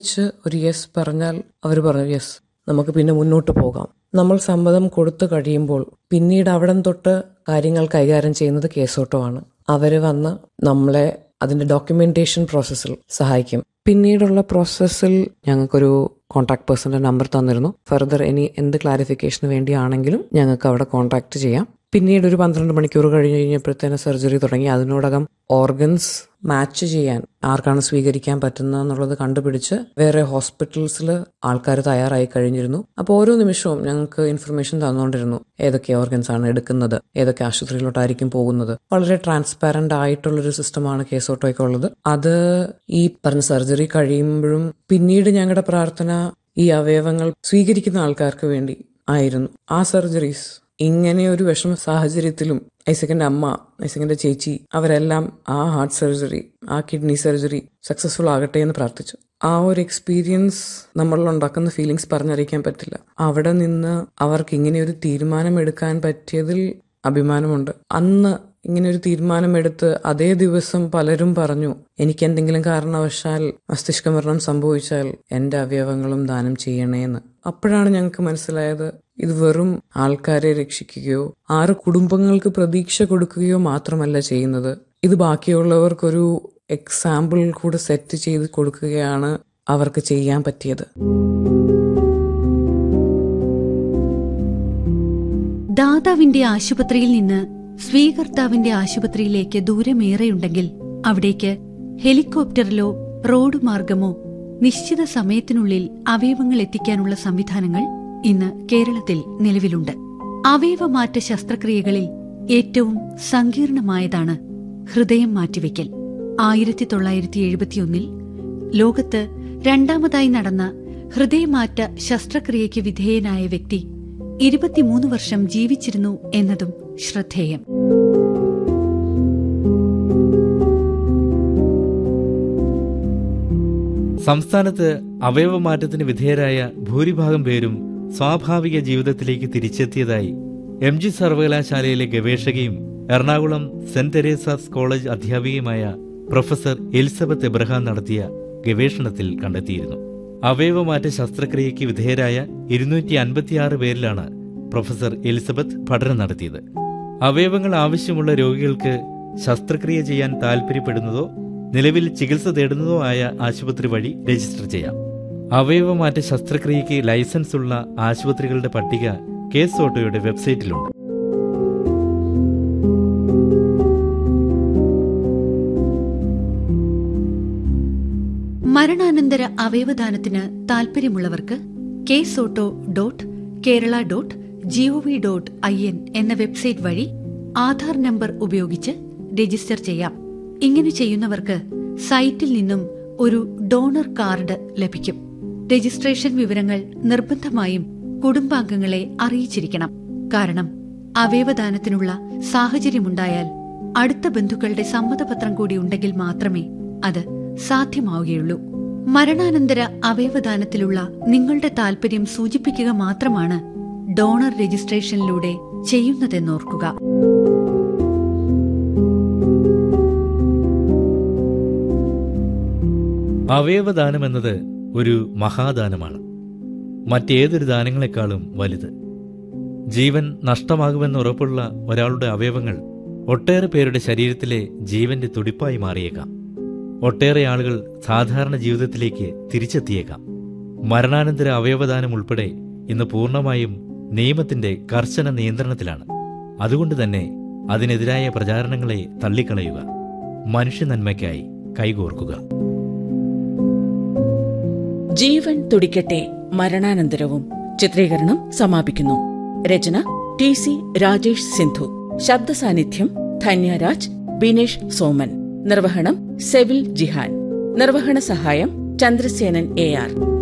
ച്ച് ഒരു യെസ് പറഞ്ഞാൽ അവർ പറഞ്ഞു യെസ് നമുക്ക് പിന്നെ മുന്നോട്ട് പോകാം നമ്മൾ സമ്മതം കൊടുത്തു കഴിയുമ്പോൾ പിന്നീട് അവിടം തൊട്ട് കാര്യങ്ങൾ കൈകാര്യം ചെയ്യുന്നത് കേസോട്ടോ ആണ് അവർ വന്ന് നമ്മളെ അതിന്റെ ഡോക്യുമെന്റേഷൻ പ്രോസസ്സിൽ സഹായിക്കും പിന്നീടുള്ള പ്രോസസ്സിൽ ഞങ്ങൾക്കൊരു കോൺടാക്ട് പേഴ്സന്റെ നമ്പർ തന്നിരുന്നു ഫർദർ ഇനി എന്ത് ക്ലാരിഫിക്കേഷന് വേണ്ടിയാണെങ്കിലും ഞങ്ങൾക്ക് അവിടെ കോൺടാക്ട് ചെയ്യാം പിന്നീട് ഒരു പന്ത്രണ്ട് മണിക്കൂർ കഴിഞ്ഞ് കഴിഞ്ഞപ്പോഴത്തേന് സർജറി തുടങ്ങി അതിനോടകം ഓർഗൻസ് മാച്ച് ചെയ്യാൻ ആർക്കാണ് സ്വീകരിക്കാൻ പറ്റുന്നത് എന്നുള്ളത് കണ്ടുപിടിച്ച് വേറെ ഹോസ്പിറ്റൽസിൽ ആൾക്കാർ തയ്യാറായി കഴിഞ്ഞിരുന്നു അപ്പോൾ ഓരോ നിമിഷവും ഞങ്ങൾക്ക് ഇൻഫർമേഷൻ തന്നുകൊണ്ടിരുന്നു ഏതൊക്കെ ഓർഗൻസ് ആണ് എടുക്കുന്നത് ഏതൊക്കെ ആശുപത്രിയിലോട്ടായിരിക്കും പോകുന്നത് വളരെ ട്രാൻസ്പാരന്റ് ആയിട്ടുള്ളൊരു സിസ്റ്റമാണ് കേസോട്ടോയ്ക്ക് ഉള്ളത് അത് ഈ പറഞ്ഞ സർജറി കഴിയുമ്പോഴും പിന്നീട് ഞങ്ങളുടെ പ്രാർത്ഥന ഈ അവയവങ്ങൾ സ്വീകരിക്കുന്ന ആൾക്കാർക്ക് വേണ്ടി ആയിരുന്നു ആ സർജറീസ് ഇങ്ങനെ ഒരു വിഷമ സാഹചര്യത്തിലും ഐസക്കിന്റെ അമ്മ ഐസക്കിന്റെ ചേച്ചി അവരെല്ലാം ആ ഹാർട്ട് സർജറി ആ കിഡ്നി സർജറി സക്സസ്ഫുൾ ആകട്ടെ എന്ന് പ്രാർത്ഥിച്ചു ആ ഒരു എക്സ്പീരിയൻസ് നമ്മളിൽ ഉണ്ടാക്കുന്ന ഫീലിങ്സ് പറഞ്ഞറിയിക്കാൻ പറ്റില്ല അവിടെ നിന്ന് അവർക്ക് ഇങ്ങനെ ഒരു തീരുമാനം എടുക്കാൻ പറ്റിയതിൽ അഭിമാനമുണ്ട് അന്ന് ഇങ്ങനെ ഒരു തീരുമാനമെടുത്ത് അതേ ദിവസം പലരും പറഞ്ഞു എനിക്ക് എന്തെങ്കിലും കാരണവശാൽ മസ്തിഷ്ക മരണം സംഭവിച്ചാൽ എന്റെ അവയവങ്ങളും ദാനം ചെയ്യണേന്ന് അപ്പോഴാണ് ഞങ്ങൾക്ക് മനസ്സിലായത് ഇത് വെറും ആൾക്കാരെ രക്ഷിക്കുകയോ ആറ് കുടുംബങ്ങൾക്ക് പ്രതീക്ഷ കൊടുക്കുകയോ മാത്രമല്ല ചെയ്യുന്നത് ഇത് ബാക്കിയുള്ളവർക്കൊരു എക്സാമ്പിൾ കൂടെ സെറ്റ് ചെയ്ത് കൊടുക്കുകയാണ് അവർക്ക് ചെയ്യാൻ പറ്റിയത് ദാതാവിന്റെ ആശുപത്രിയിൽ നിന്ന് സ്വീകർത്താവിന്റെ ആശുപത്രിയിലേക്ക് ദൂരമേറെയുണ്ടെങ്കിൽ അവിടേക്ക് ഹെലികോപ്റ്ററിലോ റോഡ് മാർഗമോ നിശ്ചിത സമയത്തിനുള്ളിൽ അവയവങ്ങൾ എത്തിക്കാനുള്ള സംവിധാനങ്ങൾ ഇന്ന് കേരളത്തിൽ നിലവിലുണ്ട് അവയവമാറ്റ ശസ്ത്രക്രിയകളിൽ ഏറ്റവും സങ്കീർണമായതാണ് ഹൃദയം മാറ്റിവെക്കൽ ആയിരത്തി തൊള്ളായിരത്തി എഴുപത്തിയൊന്നിൽ ലോകത്ത് രണ്ടാമതായി നടന്ന ഹൃദയമാറ്റ ശസ്ത്രക്രിയയ്ക്ക് വിധേയനായ വ്യക്തി ഇരുപത്തിമൂന്ന് വർഷം ജീവിച്ചിരുന്നു എന്നതും ശ്രദ്ധേയം സംസ്ഥാനത്ത് അവയവമാറ്റത്തിന് വിധേയരായ ഭൂരിഭാഗം പേരും സ്വാഭാവിക ജീവിതത്തിലേക്ക് തിരിച്ചെത്തിയതായി എം ജി സർവകലാശാലയിലെ ഗവേഷകയും എറണാകുളം സെന്റ് തെരേസാസ് കോളേജ് അധ്യാപികയുമായ പ്രൊഫസർ എലിസബത്ത് എബ്രഹാം നടത്തിയ ഗവേഷണത്തിൽ കണ്ടെത്തിയിരുന്നു അവയവമാറ്റ ശസ്ത്രക്രിയയ്ക്ക് വിധേയരായ ഇരുന്നൂറ്റി അൻപത്തിയാറ് പേരിലാണ് പ്രൊഫസർ എലിസബത്ത് പഠനം നടത്തിയത് അവയവങ്ങൾ ആവശ്യമുള്ള രോഗികൾക്ക് ശസ്ത്രക്രിയ ചെയ്യാൻ താൽപ്പര്യപ്പെടുന്നതോ നിലവിൽ ചികിത്സ തേടുന്നതോ ആയ ആശുപത്രി വഴി രജിസ്റ്റർ ചെയ്യാം അവയവമാറ്റ ശസ്ത്രക്രിയയ്ക്ക് ലൈസൻസ് ഉള്ള ആശുപത്രികളുടെ പട്ടിക കേസ് ഓട്ടോയുടെ വെബ്സൈറ്റിലുണ്ട് മരണാനന്തര അവയവദാനത്തിന് താൽപ്പര്യമുള്ളവർക്ക് KSOTTO dot Kerala dot gov dot in എന്ന വെബ്സൈറ്റ് വഴി ആധാർ നമ്പർ ഉപയോഗിച്ച് രജിസ്റ്റർ ചെയ്യാം ഇങ്ങനെ ചെയ്യുന്നവർക്ക് സൈറ്റിൽ നിന്നും ഒരു ഡോണർ കാർഡ് ലഭിക്കും രജിസ്ട്രേഷൻ വിവരങ്ങൾ നിർബന്ധമായും കുടുംബാംഗങ്ങളെ അറിയിച്ചിരിക്കണം കാരണം അവയവദാനത്തിനുള്ള സാഹചര്യമുണ്ടായാൽ അടുത്ത ബന്ധുക്കളുടെ സമ്മതപത്രം കൂടി ഉണ്ടെങ്കിൽ മാത്രമേ അത് സാധ്യമാവുകയുള്ളൂ മരണാനന്തര അവയവദാനത്തിലുള്ള നിങ്ങളുടെ താൽപര്യം സൂചിപ്പിക്കുക മാത്രമാണ് ഡോണർ രജിസ്ട്രേഷനിലൂടെ ചെയ്യുന്നതെന്നോർക്കുക അവയവദാനം എന്നത് ഒരു മഹാദാനമാണ് മറ്റേതൊരു ദാനങ്ങളെക്കാളും വലുത് ജീവൻ നഷ്ടമാകുമെന്ന് ഉറപ്പുള്ള ഒരാളുടെ അവയവങ്ങൾ ഒട്ടേറെ പേരുടെ ശരീരത്തിലെ ജീവന്റെ തുടിപ്പായി മാറിയേക്കാം ഒട്ടേറെ ആളുകൾ സാധാരണ ജീവിതത്തിലേക്ക് തിരിച്ചെത്തിയേക്കാം മരണാനന്തര അവയവദാനം ഉൾപ്പെടെ ഇന്ന് പൂർണ്ണമായും നിയമത്തിന്റെ കർശന നിയന്ത്രണത്തിലാണ് അതുകൊണ്ട് തന്നെ അതിനെതിരായ പ്രചാരണങ്ങളെ തള്ളിക്കളയുക മനുഷ്യ നന്മയ്ക്കായി കൈകോർക്കുക ജീവൻ തുടിക്കട്ടെ മരണാനന്തരവും ചിത്രീകരണം സമാപിക്കുന്നു രചന ടി സി രാജേഷ് സിന്ധു ശബ്ദ സാന്നിധ്യം ധന്യരാജ് ബിനേഷ് സോമൻ നിർവഹണം സെവിൽ ജിഹാൻ നിർവഹണ സഹായം ചന്ദ്രസേനൻ എ ആർ